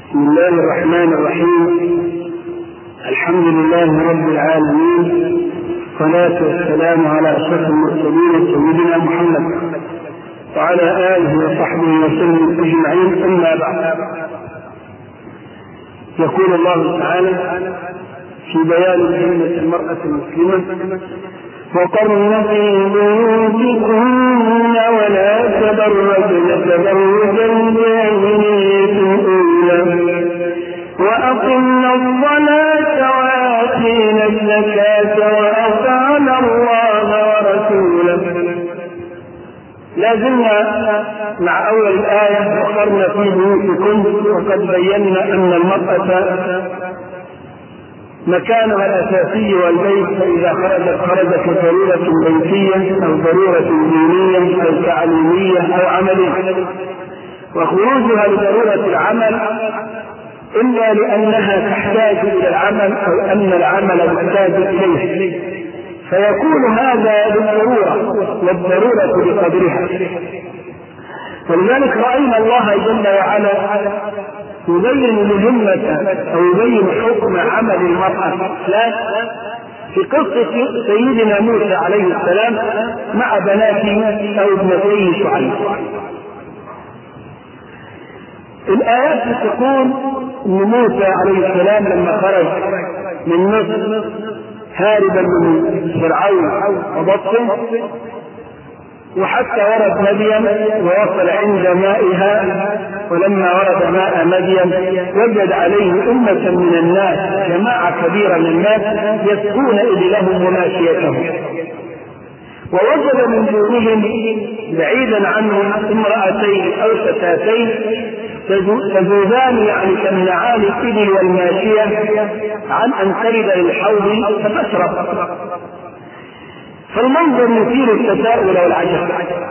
بسم الله الرحمن الرحيم الحمد لله رب العالمين والصلاة والسلام على أشرف المرسلين سيدنا محمد وعلى آله وصحبه وسلم أجمعين أما بعد يقول الله تعالى في بيان مهمة المرأة المسلمة وقرن في بيوتكن ولا تبرجن تبرج الجاهلية الأولى وأقمنا الصلاة وآتينا الزكاة وأطعنا الله ورسوله لا زلنا مع أول الآية وقرن في بيوتكن وقد بينا أن المرأة مكانها الأساسي والبيت فإذا خرجت خرجت لضرورة بيتية أو ضرورة دينية أو تعليمية أو عملية وخروجها لضرورة العمل إما لأنها تحتاج إلى العمل أو أن العمل محتاج إليه فيكون هذا بالضرورة والضرورة بقدرها ولذلك رأينا الله جل وعلا يبين مهمة أو يبين حكم عمل المرأة لا في قصة سيدنا موسى عليه السلام مع بناته أو ابنتيه شعيب الآيات تقول أن موسى عليه السلام لما خرج من مصر هاربا من فرعون وبطه وحتى ورد مدين ووصل عند مائها ولما ورد ماء مدين وجد عليه أمة من الناس جماعة كبيرة من الناس يسقون إبلهم وماشيتهم ووجد من دونهم بعيدا عنهم امرأتين أو فتاتين تذوبان يعني تمنعان الإبل والماشية عن أن ترد للحوض فتشرب فالمنظر يثير التساؤل والعجب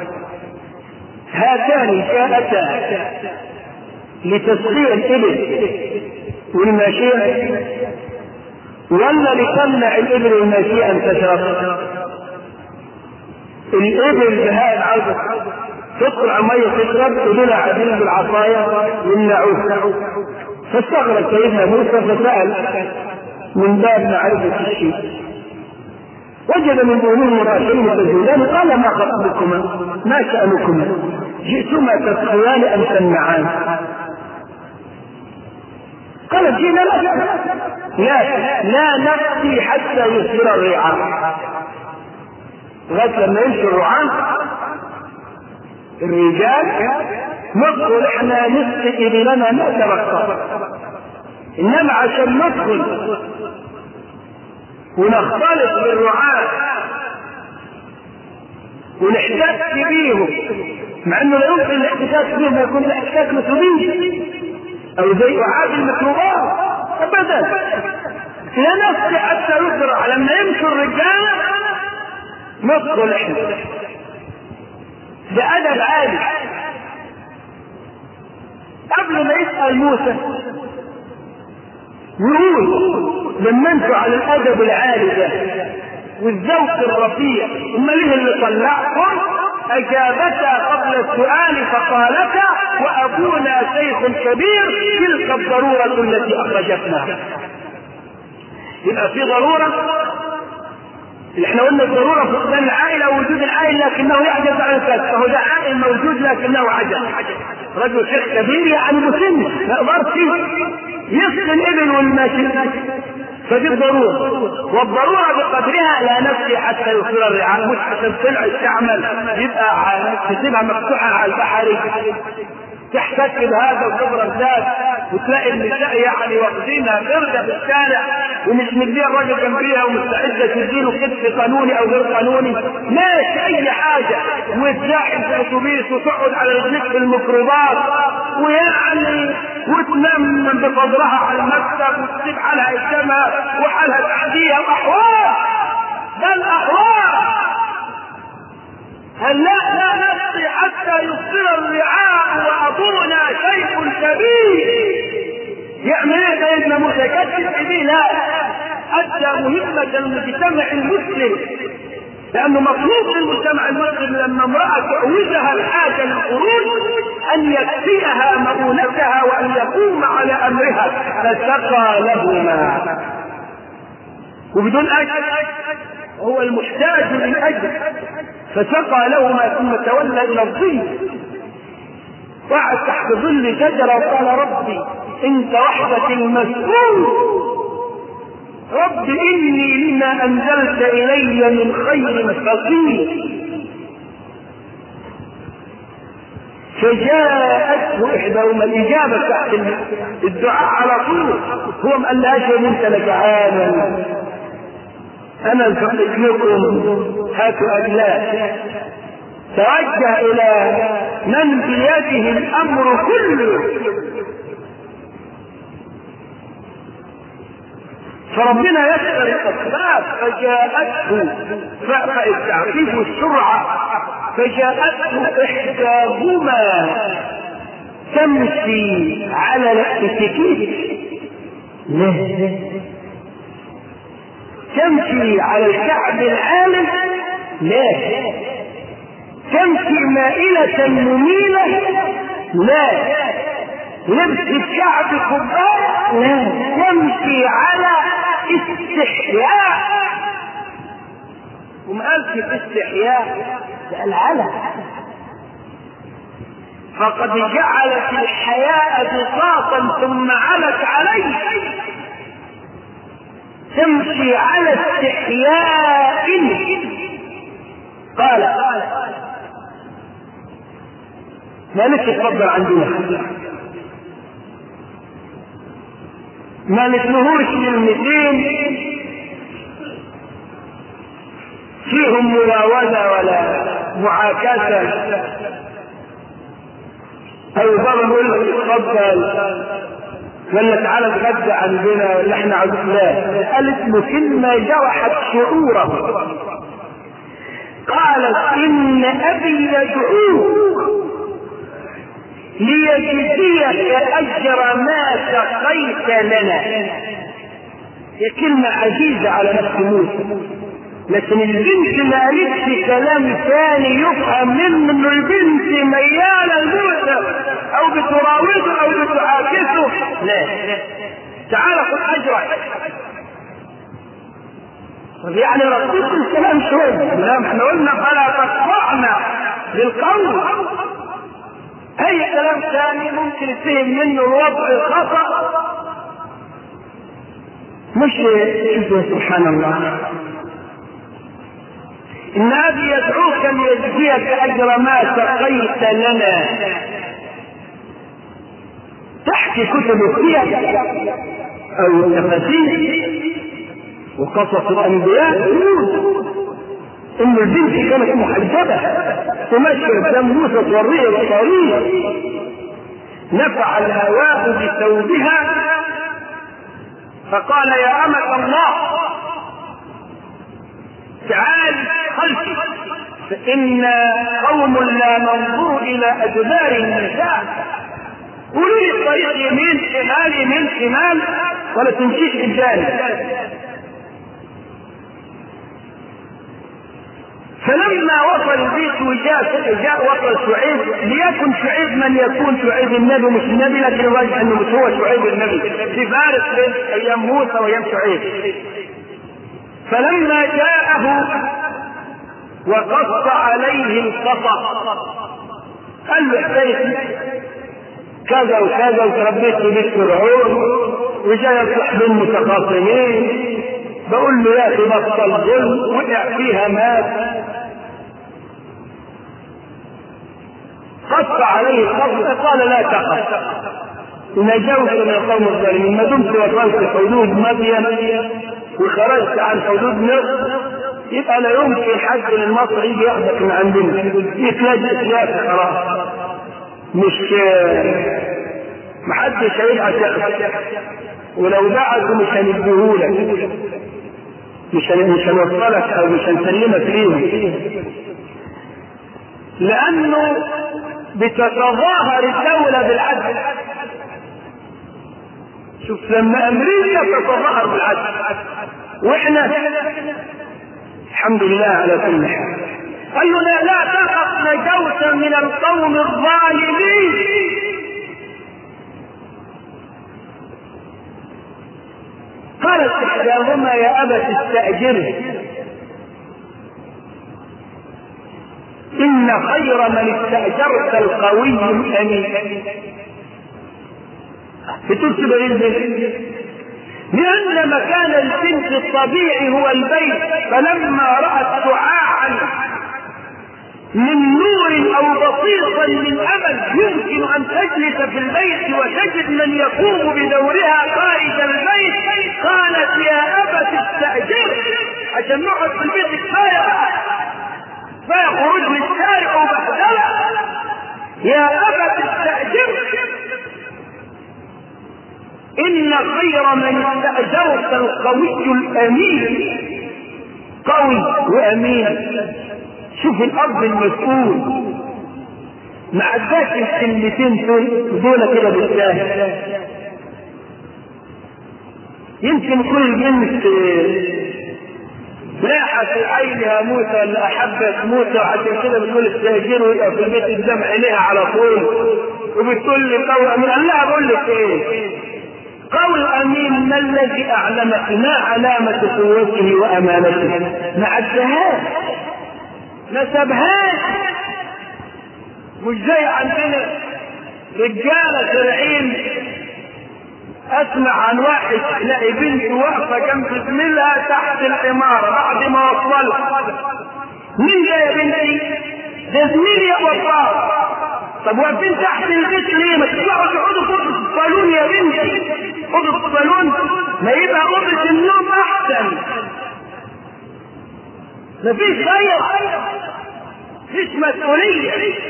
هاتان جاءتا لتسخير الإبل والماشية ولا لتمنع الإبل والماشية أن تشرب الإبل بهذا العرض تدخل على المية تشرب ودول عادين بالعصاية يمنعوه فاستغرب سيدنا موسى فسأل من باب معرفة الشيء وجد من دونهم امرأتين تزولان قال ما خطبكما ما شأنكما جئتما تسخيان أم تمنعان قال جئنا لا لا لا نقضي حتى يصير الرعاء لغايه لما يمشي الرعاة الرجال ندخل احنا نسقي ابلنا نترقى انما عشان ندخل ونختلط بالرعاة ونحتك بيهم مع انه لا يمكن الاحتكاك بهم يكون الاحتكاك مثلي او زي اعاد الميكروبات ابدا لا نفسي حتى يزرع لما يمشوا الرجال ندخل احنا بأدب عالي قبل ما يسأل موسى يقول لما انتوا على الادب العالي ده والذوق الرفيع اما ليه اللي طلعكم اجابتا قبل السؤال فقالتا وابونا شيخ كبير تلك الضروره التي اخرجتنا يبقى في ضروره اللي احنا قلنا الضروره فقدان العائله ووجود العائل لكنه يعجز عن الكسب فهو ده عائل موجود لكنه عجز رجل شيخ كبير يعني مسن ما يقدرش يسقي الابل والماشي فدي الضرورة والضرورة بقدرها لا نفسي حتى يصير الرعاء مش عشان طلع تعمل يبقى تسيبها مفتوحة على البحر تحتك بهذا وتضرب ذات وتلاقي النساء يعني واخدينها غردة في الشارع ومش مديه الراجل جنبيها ومستعدة تديله كتف قانوني او غير قانوني ماشي اي حاجة وتلاقي في اتوبيس وتقعد على رجليك في الميكروباص ويعني وتنام بصدرها على المكتب وتسيب حالها قدامها وحالها تحتيها واحوال بل احوال هل لا لا نسقي حتى يصير الرعاء وابونا شيخ كبير يعمل ايه سيدنا موسى كتب به لا ادى مهمه المجتمع المسلم لانه مطلوب للمجتمع المسلم لما امراه تعوزها الحاجه للخروج ان يكفيها مؤونتها وان يقوم على امرها فسقى لهما وبدون اجر هو المحتاج للاجر فسقى لهما ثم تولى الى الظل قعد تحت ظل شجره وقال ربي انت وحدك المسؤول رب اني لما انزلت الي من خير فقير فجاءته احداهما الاجابه تحت الدعاء على طول هو ما قالهاش ان انت لجعان انا الفقيت لكم هاتوا اجلاء توجه الى من بيده الامر كله فربنا يسأل الأسباب فجاءته فالتعقيب والسرعة فجاءته إحداهما تمشي على الاتيكيت ليه تمشي على الكعب العالم لا تمشي مائلة مميلة لا لبس الكعب خباء لا تمشي على استحياء وما قالش استحياء قال على فقد جعلت الحياء بساطا ثم علت عليه تمشي على استحياء قال ما نفسي تفضل عندنا ما مثلهوش كلمتين فيهم مراوده ولا معاكسه او بابا يقول لك اتفضل ولا تعالى اتغدى عندنا ولا احنا عاوزين لا قال اسمه كلمه جرحت شعوره قالت ان ابي يدعوك ليجزيك اجر ما سقيت لنا هي كلمة عزيزة على نفس موسى لكن البنت ما قالتش كلام ثاني يفهم منه انه البنت ميالة لموسى او بتراوده او بتعاكسه لا تعال خذ اجرك طب يعني رديت الكلام شوية لا احنا قلنا فلا تخضعنا بالقول اي كلام ثاني ممكن يفهم منه الوضع خطا مش شوفوا سبحان الله ان ابي يدعوك ليجزيك اجر ما سقيت لنا تحكي كتب السير او التفاسير وقصص الانبياء ان البنت كانت محجبه تمشي قدام موسى توريه الطريق نفع الهواء بثوبها فقال يا أمة الله تعال خلفي فإن قوم لا ننظر إلى أدبار النساء قولوا لي الطريق يمين شمال يمين شمال ولا تمشيش قدامي فلما وصل البيت وجاء جاء وصل شعيب ليكن شعيب من يكون شعيب النبي مش النبي لكن الراجح انه مش هو شعيب النبي في فارس بين ايام موسى وايام شعيب فلما جاءه وقص عليه القصص قال له حكايتي كذا وكذا وتربيت في بيت فرعون وجاي يصلح بين متخاصمين بقول له يا اخي بطل ظلم وقع فيها مات قص عليه الخصم قال لا تخف نجوت من القوم الظالمين ما دمت وصلت حدود مدين وخرجت عن حدود مصر يبقى لا يمكن حد من مصر يجي ياخدك من عندنا يتلجأ يا خلاص مش محدش هيبقى شخص ولو بعثوا مش هنديهولك مش مش هنوصلك او مش هنسلمك ليهم لانه بتتظاهر الدولة بالعدل شوف لما امريكا تتظاهر بالعدل واحنا الحمد لله على كل حال قال له لا, لا تخف نجوت من القوم الظالمين قالت احداهما يا ابت استاجره ان خير من استاجرت القوي الامين بتكتب البنت لان مكان البنت الطبيعي هو البيت فلما رات شعاعا من نور او بسيطا من امل يمكن ان تجلس في البيت وتجد من يقوم بدورها خارج البيت قالت يا ابت استاجر عشان نقعد في البيت كفايه كفايه خروج للشارع وبهدله يا ابت استاجر ان خير من استاجرت القوي الامين قوي وامين شوف الاب المسؤول ما عداش الكلمتين دول دول كده بالساهل يمكن كل بنت لاحت في عينها موسى ولا احبت موسى وعشان كده بتقول استاجر ويبقى في البيت الدمع عينيها على طول وبتقول لي قول امين قال لها بقول لك ايه قول امين ما الذي اعلمك ما علامه قوته وامانته ما عدهاش ما سابهاش مش زي عندنا رجاله شرعين اسمع عن واحد تلاقي بنت واقفه جنب زميلها تحت العماره بعد ما وصلها مين ده يا بنتي؟ ده زميلي يا بطال طب واقفين تحت البيت ليه؟ ما تطلعوا تقعدوا في اوضه الصالون يا بنتي اوضه الصالون ما يبقى اوضه النوم احسن مفيش خير مفيش مسؤولية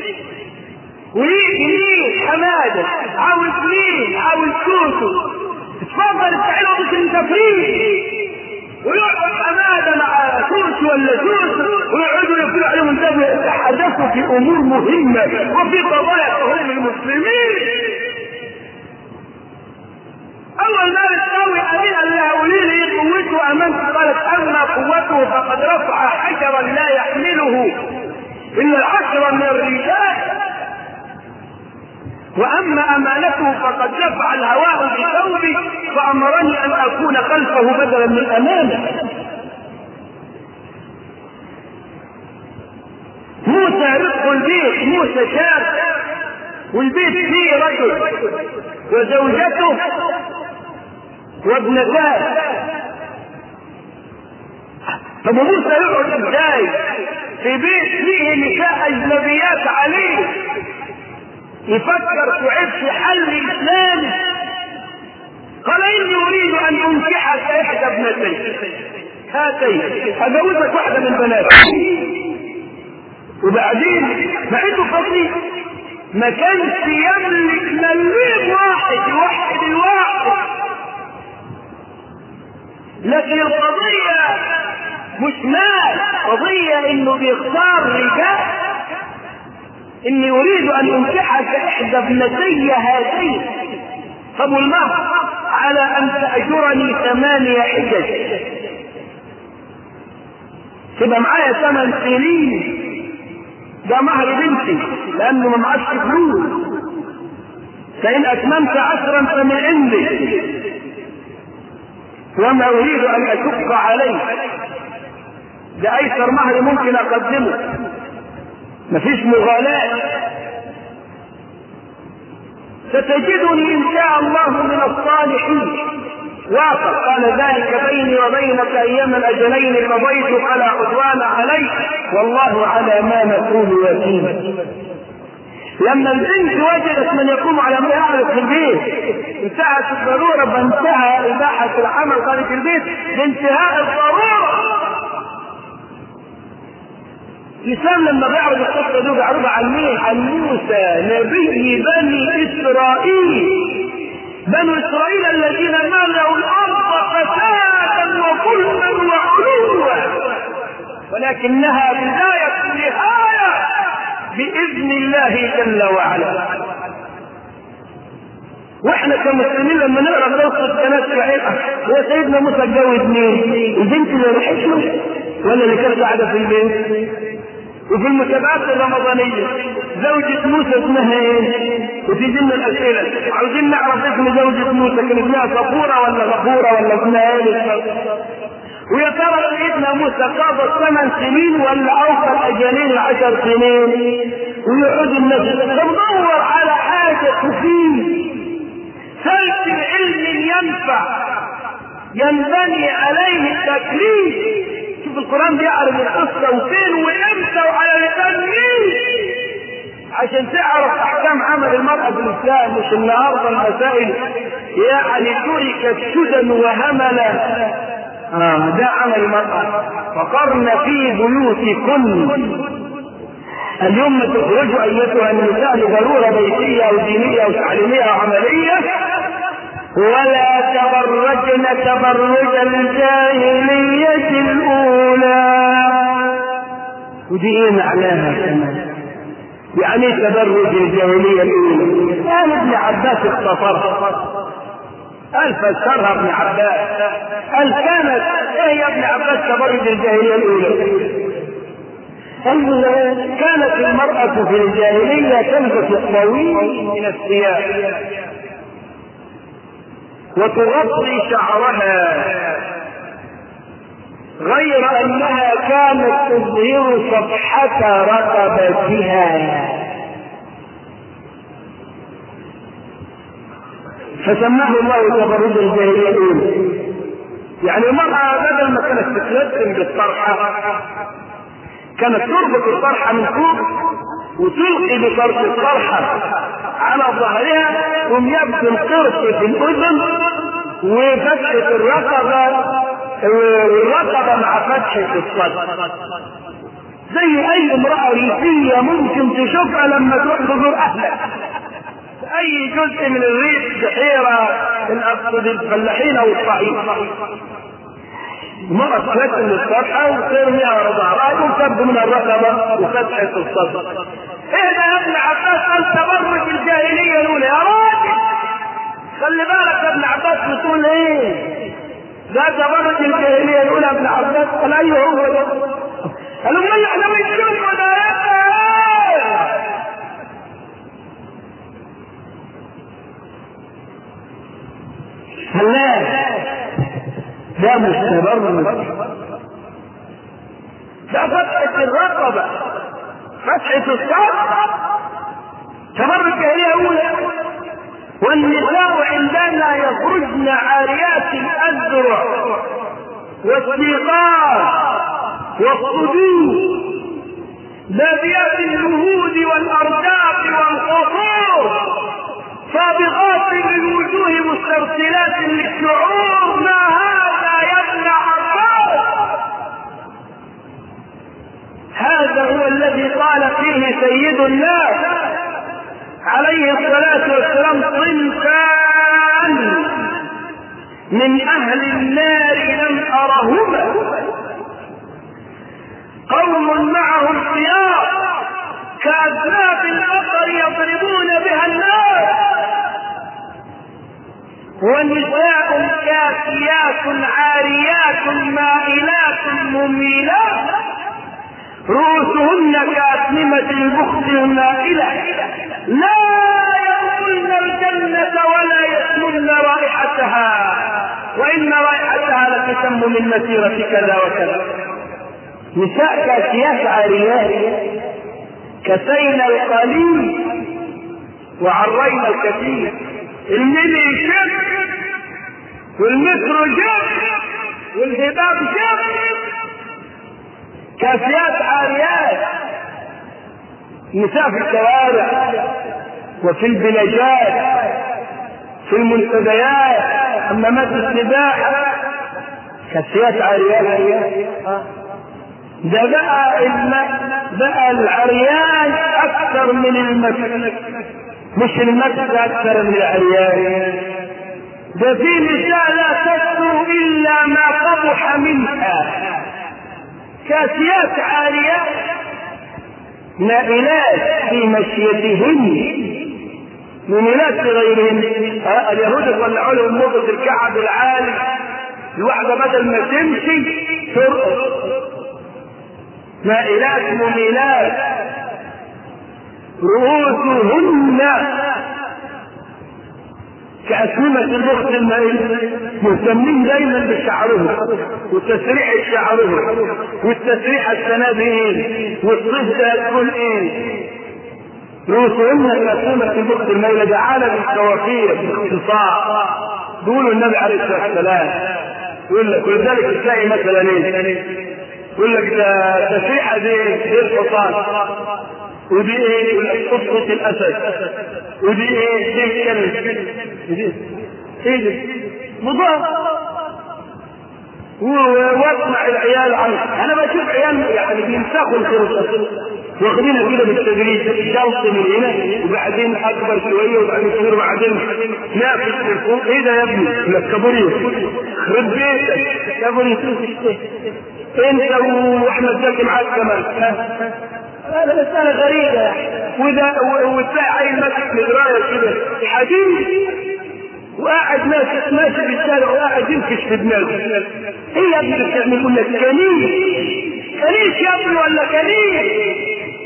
ويجي مين حمادة عاوز مين عاوز كوسو اتفضل استعينوا بك المسافرين ويقعد حمادة مع كوسو ولا كوسو ويقعدوا يقولوا عليهم انتبهوا يتحدثوا في امور مهمة وفي قضايا تهم المسلمين اول ما بتساوي امين قال لها قولي لي ايه قوته امانته قالت اما قوته فقد رفع حجرا لا يحمله الا العشره من الرجال واما امانته فقد دفع الهواء بثوبه فامرني ان اكون خلفه بدلا من امامه موسى رزق البيت موسى شاب والبيت فيه رجل وزوجته وابنتان طب موسى يقعد ازاي في بيت فيه نساء اجنبيات عليه يفكر تعيد في حل اسلامي قال اني اريد ان انكحك احدى ابنتي هاتين اتجوزك واحده من بناتي وبعدين مع انه فقير ما كانش يملك مليم واحد يوحد الواحد لكن القضية مش مال قضية انه بيختار رجال اني اريد ان انكحك احدى ابنتي هاتين طب والمهر على ان تأجرني ثمانية حجج تبقى معايا ثمان سنين ده مهر بنتي لانه ما معاش فلوس فان اتممت عشرا فمن عندي وما اريد ان اشق عليه ده ايسر مهر ممكن اقدمه مفيش مغالاة ستجدني ان شاء الله من الصالحين وافق قال ذلك بيني وبينك ايام الاجلين قضيت فلا عدوان علي والله على ما نقول وكيل لما البنت وجدت من يقوم على ما يعرف في البيت انتهت الضرورة فانتهى إباحة العمل خارج البيت بانتهاء الضرورة الإسلام لما بيعرض القصة دي بيعرضها عن مين؟ عن موسى نبي بني إسرائيل بنو إسرائيل الذين ملأوا الأرض فسادا وظلما وعلوا ولكنها بداية النهاية بإذن الله جل وعلا واحنا كمسلمين لما نقرا قصه بنات اسرائيل هو سيدنا موسى اتجوز مين؟ البنت اللي راحت له ولا اللي كانت قاعده في البيت؟ وفي المسابقات الرمضانية زوجة موسى اسمها ايه؟ وفي ضمن الأسئلة عاوزين نعرف اسم زوجة موسى كان اسمها صفورة ولا غفورة ولا اسمها ايه؟ ويا ترى سيدنا موسى قضى ثمان سنين ولا اوصل اجلين عشر سنين ويعود الناس تدور على حاجه تفيد سلك علم ينفع ينبني عليه التكليف شوف القران بيعرف القصه وفين وامتى وعلى لسان مين عشان تعرف احكام عمل المرأة في الاسلام مش النهارده المسائل يعني تركت سدى وهملا آه ده عمل المرأة وقرن في بيوتكن اليوم تخرجوا ايتها النساء لضروره بيتيه او دينيه او تعليميه او عمليه ولا تبرجن تبرج الجاهليه الاولى ودي ايه معناها كمان يعني تبرج الجاهليه الاولى قال ابن عباس اختصرها قال فسرها ابن عباس قال كانت ايه يا ابن عباس تبرج الجاهليه الاولى قال كانت المرأة في الجاهلية تلبس الطويل من الثياب وتغطي شعرها غير انها كانت تظهر صفحة رقبتها فسماه الله تبرج الجاهلية الأولى يعني المرأة بدل ما كانت تتلثم بالطرحة كانت تربط الطرحة من فوق وتلقي بطرف الطرحة على ظهرها ثم يبدو القرص في الأذن وفتحة الرقبة والرقبة مع فتحة الصدر زي أي امرأة ريفية ممكن تشوفها لما تروح تزور أهلها اي جزء من الريف بحيره الاقصد الفلاحين او الصعيد مرة تلتم الصفحة وترميها ورا ظهرها وتبدو من الرقبة وفتحة الصدر. ايه ده يا ابن عباس قال تبرج الجاهلية الأولى يا راجل خلي بالك يا ابن عباس بتقول ايه؟ ده تبرج الجاهلية الأولى يا ابن عباس قال ايوه هو ده. قالوا امال احنا بنشوفه ده هلا ده مش تبرج ده فتحة الرقبة فتحة الصدر تبرج هي أولى والنساء عندنا يخرجن عاريات الأذرع والسيقات والصدور باديات الجهود والأرداف والقصور صابغات للوجوه مسترسلات للشعور ما هذا يا ابن عباس هذا هو الذي قال فيه سيد الناس عليه الصلاة والسلام صنفان من أهل النار لم أرهما قوم معهم ثياب كأذناب البقر يضربون بها الناس ونساء كاسيات عاريات مائلات مميلات رؤوسهن كأسنمة البخت المائلة لا يدخلن الجنة ولا يسمن رائحتها وإن رائحتها لتسم من مسيرة كذا وكذا نساء كاسيات عاريات كسينا القليل وعرينا الكثير الملي شف والمتر جف والهباب جف كاسيات عاريات نساء في الشوارع وفي البلجات في المنتديات حمامات السباحة كاسيات عاريات ده بقى بقى العريان اكثر من المسك مش المسك اكثر من العريان ده في نساء لا تستر الا ما قبح منها كاسيات عاريات نائلات في مشيتهن مميلات لغيرهن آه اليهود يطلعوا لهم موضة الكعب العالي الواحدة بدل ما تمشي ترقص مائلات مميلات رؤوسهن كأسنمة الأخت المائل مهتمين دايما بشعرهم وتسريح شعرهم والتسريح السنة دي ايه والصيف ده هتكون ايه رؤوسهن كأسنمة الأخت المائلة ده عالم الكوافير باختصار بيقولوا النبي عليه الصلاة والسلام يقول لك ولذلك تلاقي مثلا ايه يقول لك ده تسريحة دي ايه الحصان ودي ايه يقول لك قصة الاسد ودي ايه دي الكلب ودي ايه دي مضاد واسمع العيال عنه انا بشوف عيال يعني بيمسكوا الخرطة واخدينها كده بالتدريج شلط من هنا وبعدين اكبر شويه وبعدين صغير وبعدين نافس من فوق ايه ده يا ابني؟ لك كابوريو خرب بيتك كابوريو انت واحمد زكي معاك كمان هذا مسألة غريبة وده وتلاقي عيل ماسك مدراية كده حديد وقاعد ماشي ماشي في الشارع وقاعد ينكش في دماغه ايه يا ابني بتعمل يقول لك كنيس كنيس يا ابني ولا كنيس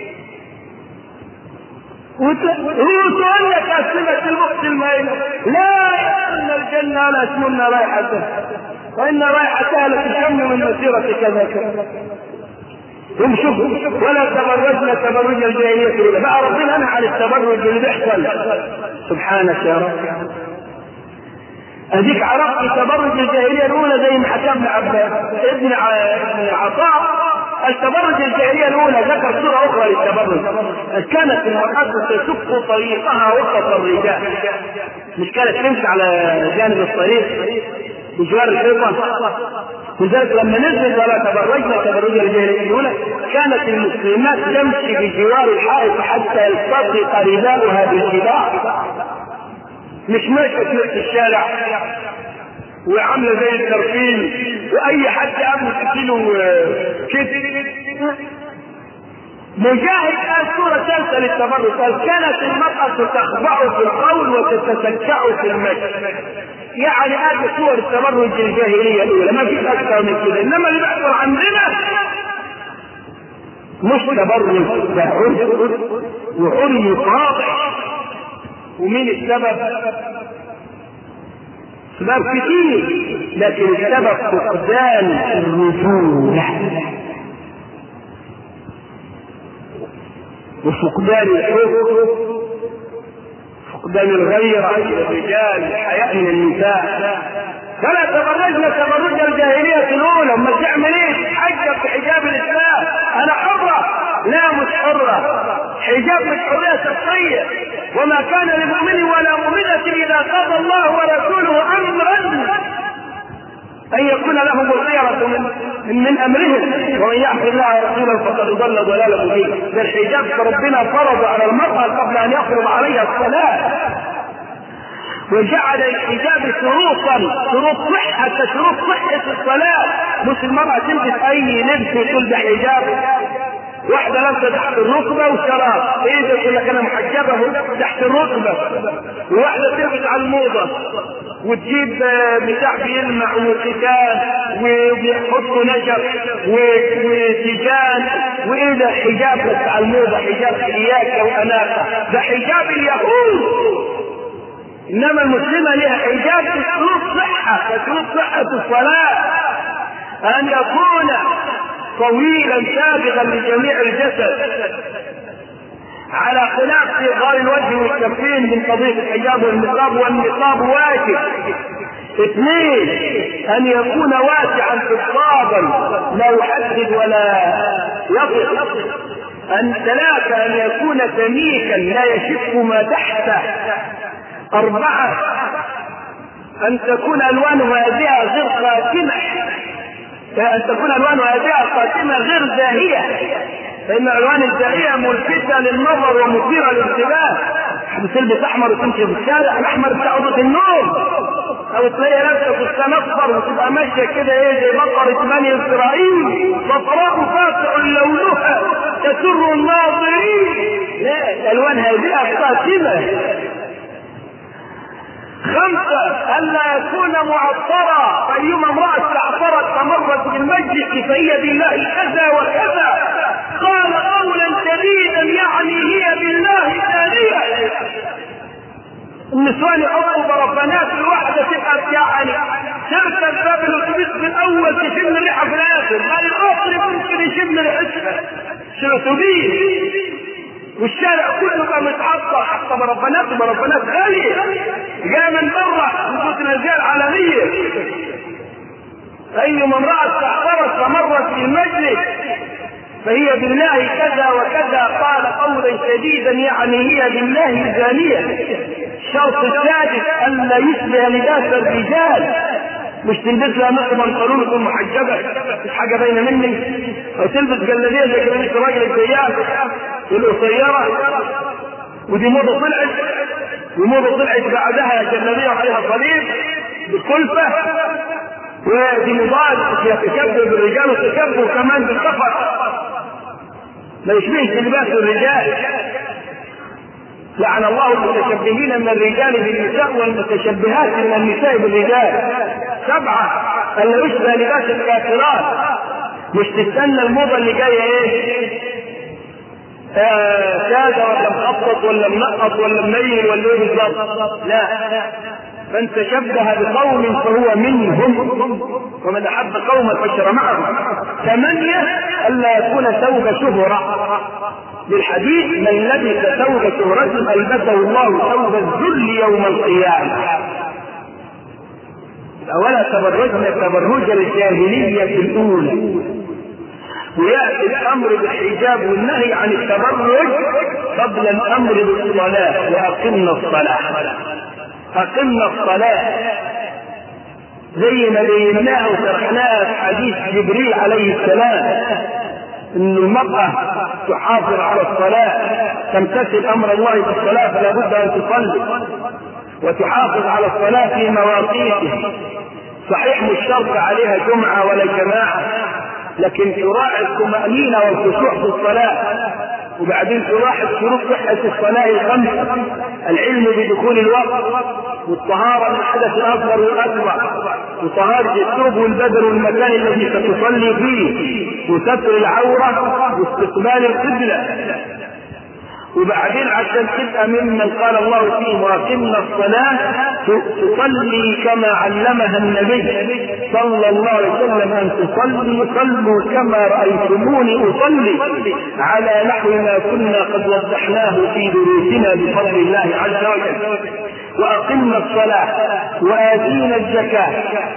هو سؤال لك أسئلة الوقت المائلة لا يدخلن الجنة ولا يشملن رائحتها وإن رائحتها لتشم من مسيرة كذا كذا هم شوفوا ولا تبرجنا تبرج الجاهلية الأولى بقى ربنا أنا على التبرج اللي بيحصل سبحانك يا رب اديك عرفت تبرج الجاهليه الاولى زي ما حكى ابن عباس ابن عطاء التبرج الجاهليه الاولى ذكر صوره اخرى للتبرج كانت المراه تشق طريقها وسط الرجال مش كانت تمشي على جانب الطريق بجوار الحيطه لذلك لما نزل ولا تبرجنا تبرج الجاهليه الاولى كانت المسلمات تمشي بجوار الحائط حتى يلتصق رداؤها بالجدار مش ماشية في الشارع وعاملة زي الترفيل وأي حد قبل تديله كده مجاهد قال سورة ثالثة للتبرج قال كانت المرأة تخضع في القول وتتسكع في المشي يعني هذه صور التبرج الجاهلية الأولى ما فيش أكثر من كده إنما اللي بيحصل عندنا مش تبرج ده عري وعري قاطع ومين السبب؟ أسباب كتير لكن السبب فقدان الرجولة وفقدان الحب فقدان الغيرة للرجال الحياء من النساء فلا تبرجنا تبرج الجاهلية الأولى أما تعمل إيه؟ حجب بحجاب الإسلام أنا حرة لا مش حرة حجاب مش حرية شخصية وما كان لمؤمن ولا مؤمنة إذا قضى الله ورسوله أمرا أن يكون لهم الخيرة من من أمرهم ومن يعص الله ورسوله فقد ضل ضلالا مبينا ده الحجاب ربنا فرض على المرأة قبل أن يفرض عليها الصلاة وجعل الحجاب شروطا شروط صحة شروط صحة الصلاة مش المرأة تلبس أي لبس وتقول ده حجاب واحدة لابسة تحت الركبة وشراب ايه ده يقول لك انا محجبة تحت الركبة وواحدة تلبس على الموضة وتجيب بتاع بيلمع وختان وبيحطوا نشر وتيجان وايه ده حجاب بس على الموضة حجاب سياكة واناقة ده حجاب اليهود انما المسلمة لها حجاب بشروط صحة بشروط صحة الصلاة ان يكون طويلا سابغا لجميع الجسد على خلاف صغار الوجه والكفين من قضية الحجاب والنقاب والنقاب واجب اثنين ان يكون واسعا خطابا لا يحدد ولا يصف ان ثلاثة ان يكون سميكا لا يشف ما تحته اربعة ان تكون الوانه هادئة غير قاتمة أن تكون ألوان هادئة قاتمة غير زاهية فإن الألوان الزاهية ملفتة للنظر ومثيرة للانتباه بتلبس أحمر وتمشي في الشارع الأحمر بتاع أوضة النوم أو تلاقي لابسة فستان أصفر وتبقى ماشية كده إيه زي بقرة بني إسرائيل صفراء فاتح لونها تسر الناظرين لا الألوان هادئة قاتمة خمسة ألا يكون معطرا فأيما امرأة استعطرت فمرت بالمجلس فهي بالله كذا وكذا قال قولا شديدا يعني هي بالله ثانية النسوان يحطوا برفانات الواحدة تبقى يعني تركب باب الاتوبيس في الاول تشم الريحة في الاخر بعد الاخر ممكن يشم ريحتها في الاتوبيس والشارع كله بقى متحطة حتى برفانات برفانات غالية جاء من بره من كتر الرجال عالمية أي امرأة استحضرت فمرت في المجلس فهي بالله كذا وكذا قال قولا شديدا يعني هي بالله زانية الشرط السادس ألا يشبه لباس الرجال مش تلبس لها مثل بنطلون تكون محجبة مش حاجة باينة مني أو تلبس جلابية زي كده مش راجل الزيان والقصيرة ودي موضة طلعت وموضة طلعت بعدها جلابية وعليها صليب بالكلفة ودي مضاد يتشبه بالرجال وتشبه كمان بالسفر ما يشبهش لباس الرجال لعن الله المتشبهين من الرجال بالنساء والمتشبهات من النساء بالرجال سبعة ألا يشبه لباس الكافرات مش تستنى الموضة اللي جاية ايه آه سادة ولا مخطط ولا منقط ولا منيل ولا ايه بالظبط لا من تشبه بقوم فهو منهم ومن احب قوما فشر معهم ثمانية الا يكون ثوب شهرة بالحديث من لبس ثوب شهرة البسه الله ثوب الذل يوم القيامة ولا تبرجن تبرج الجاهلية الأولى ويأتي الأمر بالحجاب والنهي عن التبرج قبل الأمر بالصلاة وأقمنا الصلاة أقمنا الصلاة زي ما بيناها وشرحناها في حديث جبريل عليه السلام ان المرأة تحافظ على الصلاة تمتثل امر الله في الصلاة فلا بد ان تصلي وتحافظ على الصلاة في مواقيتها صحيح مش شرط عليها جمعة ولا جماعة لكن تراعي الطمأنينة والخشوع في الصلاة وبعدين تلاحظ شروط صحة الصلاة الخمسة العلم بدخول الوقت والطهارة من الحدث الأصغر والأكبر وطهارة الثوب والبدن والمكان الذي ستصلي فيه وستر العورة واستقبال القبلة وبعدين عشان تبقى ممن قال الله فيه واقمنا الصلاة تصلي كما علمها النبي صلى الله عليه وسلم ان تصلي صلوا كما رايتموني اصلي على نحو ما كنا قد وضحناه في دروسنا بفضل الله عز وجل واقمنا الصلاة واتينا الزكاة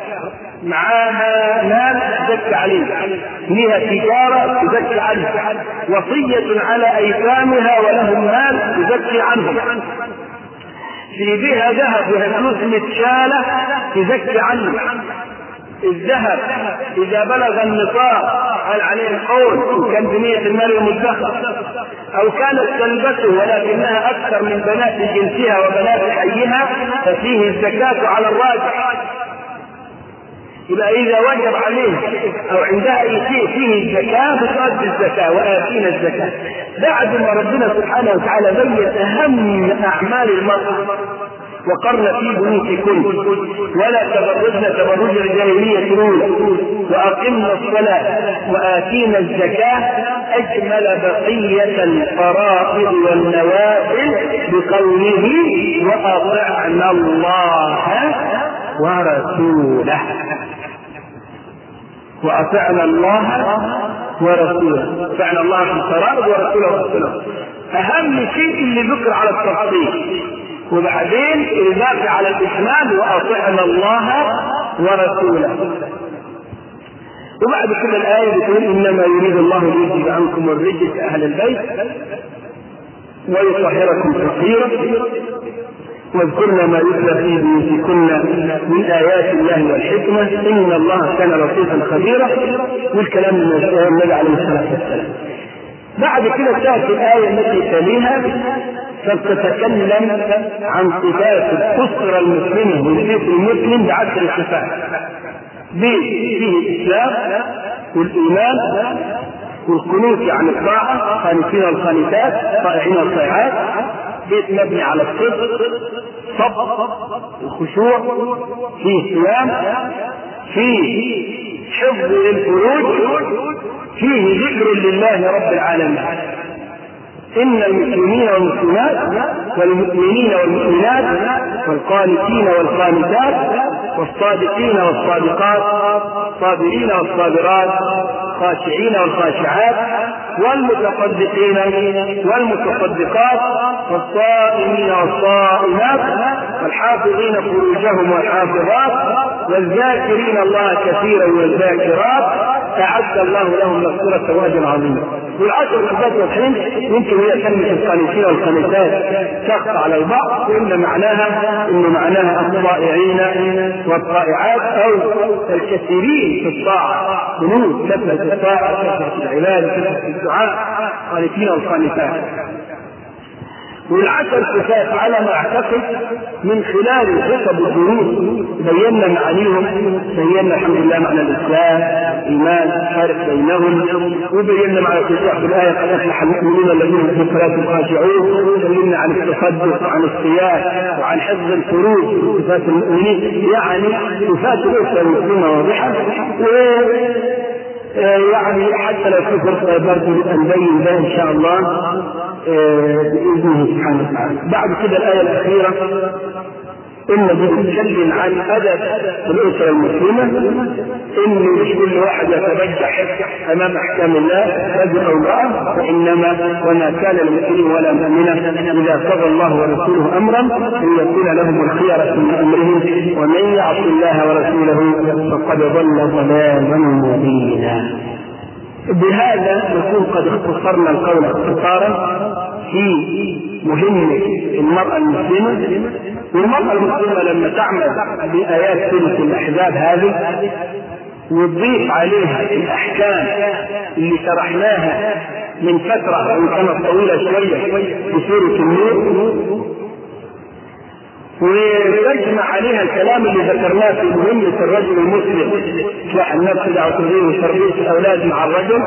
معاها مال تزكى عليه لها تجارة تزكي عنها وصية على أيتامها ولهم مال تزكي عنهم في بها ذهب وهي فلوس متشالة تزكي عنه الذهب إذا بلغ النصاب قال عليه القول وكان بنية المال المدخر أو كانت تلبسه ولكنها أكثر من بنات جنسها وبنات حيها ففيه الزكاة على الراجح يبقى إذا وجب عليه أو عندها أي شيء فيه الزكاة بتؤدي الزكاة وآتينا الزكاة بعد ما ربنا سبحانه وتعالى بين أهم أعمال المرأة وقرن في بيوتكن ولا تبرجن تبرج الجاهلية الأولى وأقمنا الصلاة وآتينا الزكاة أجمل بقية الفرائض والنوافل بقوله وأطعنا الله ورسوله وأطعنا الله ورسوله أطعنا الله في الفرائض ورسوله ورسوله أهم شيء اللي ذكر على التفصيل وبعدين الباقي على الإشمال وأطعنا الله ورسوله وبعد كل الآية بتقول إنما يريد الله ليذهب عنكم الرجس أهل البيت ويطهركم تطهيرا واذكرن ما يتلى في بيوتكن من آيات الله والحكمة إن الله كان لطيفا خبيرا والكلام من النبي عليه الصلاة والسلام بعد كده تأتي الآية التي تليها فبتتكلم عن صفات الأسرة المسلمة والبيت المسلم بعشر صفات بيت فيه الإسلام والإيمان والقنوت عن الطاعة خانسين والخانسات طائعين والطائعات بيت مبني على الصدق صبر الخشوع فيه صيام فيه حفظ للفروج فيه ذكر لله رب العالمين إن المسلمين والمسلمات والمؤمنين والمؤمنات والقانتين والقانتات والصادقين والصادقات الصابرين والصابرات الخاشعين والخاشعات والمتصدقين والمتصدقات والصائمين والصائمات والحافظين فروجهم والحافظات والذاكرين الله كثيرا والذاكرات أعد الله لهم مغفرة وأجر عظيما والعشر صفات والحين يمكن هي كلمة القانتين والقانتات تخفى على البعض وإن معناها إن معناها الطائعين والطائعات أو الكثيرين في الطاعة قنوت كثرة الطاعة كثرة العبادة كثرة الدعاء قانتين والقانتات والعشر صفات على ما اعتقد من خلال كتب الدروس بينا معانيهم بينا الحمد لله معنى الاسلام الايمان الفرق بينهم وبينا معنى التشريع في الايه قد افلح المؤمنون الذين في الصلاه خاشعون تكلمنا عن التصدق وعن الصيام وعن حفظ الفروج صفات المؤمنين يعني صفات الاسره المسلمه واضحه يعني حتى لو في فرصه برضه نبين ده ان شاء الله باذنه سبحانه وتعالى. بعد كده الايه الاخيره ان بتتكلم عن ادب الاسره المسلمه ان مش كل واحد يتبجح امام احكام الله رجل او امراه وانما وما كان لمسلم ولا مؤمنه اذا قضى الله ورسوله امرا ان يكون لهم الخيره من امرهم ومن يعص الله ورسوله فقد ضل ضلالا مبينا. بهذا نكون قد اختصرنا القول اختصارا في مهمة المرأة المسلمة والمرأة المسلمة لما تعمل بآيات سورة الأحزاب هذه وتضيف عليها الأحكام اللي شرحناها من فترة وإن كانت طويلة شوية في سورة النور وتجمع عليها الكلام اللي ذكرناه في مهمة الرجل المسلم إصلاح النفس دعوة الغير وتربية الأولاد مع الرجل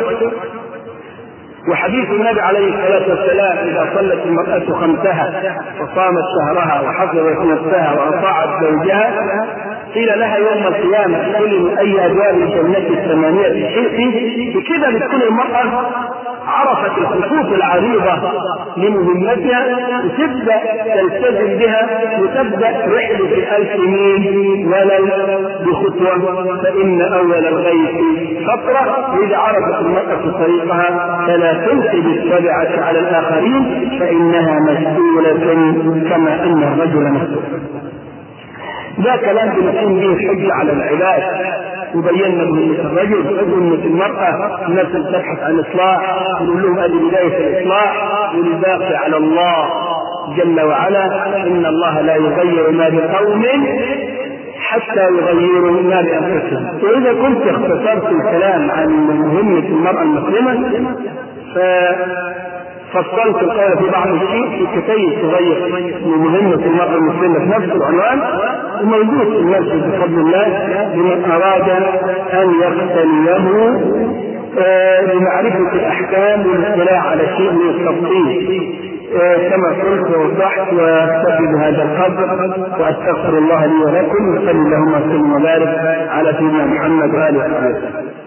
وحديث النبي عليه الصلاة والسلام إذا صلت المرأة خمسها وصامت شهرها وحفظت نفسها وأطاعت زوجها قيل لها يوم القيامة ادخلي من أي أبواب الجنة الثمانية شئتي بكده بتكون المرأة عرفت الخطوط العريضة لمهمتها وتبدأ تلتزم بها وتبدأ رحلة الألف ميل ولو بخطوة فإن أول الغيث خطرة وإذا عرفت المرأة طريقها فلا تنسب التبعة على الآخرين فإنها مسؤولة كما أن الرجل مسؤول ده كلام بنقوم به الحجة على العباد وبينا مهمة الرجل مهمة المرأة الناس اللي تبحث عن إصلاح نقول لهم هذه بداية الإصلاح والباقي على الله جل وعلا إن الله لا يغير ما بقوم حتى يغيروا ما بأنفسهم وإذا كنت اختصرت الكلام عن مهمة المرأة المسلمة ف فصلت القول في بعض الشيء في كتيب صغير من مهمة المرأة المسلمة في نفس العنوان وموجود في المسجد بفضل الله لمن أراد أن يقتنيه لمعرفة الأحكام والاطلاع على شيء من التفصيل كما قلت ووضحت واكتفي بهذا القدر واستغفر الله لي ولكم وصلي اللهم وسلم وبارك على سيدنا محمد واله وصحبه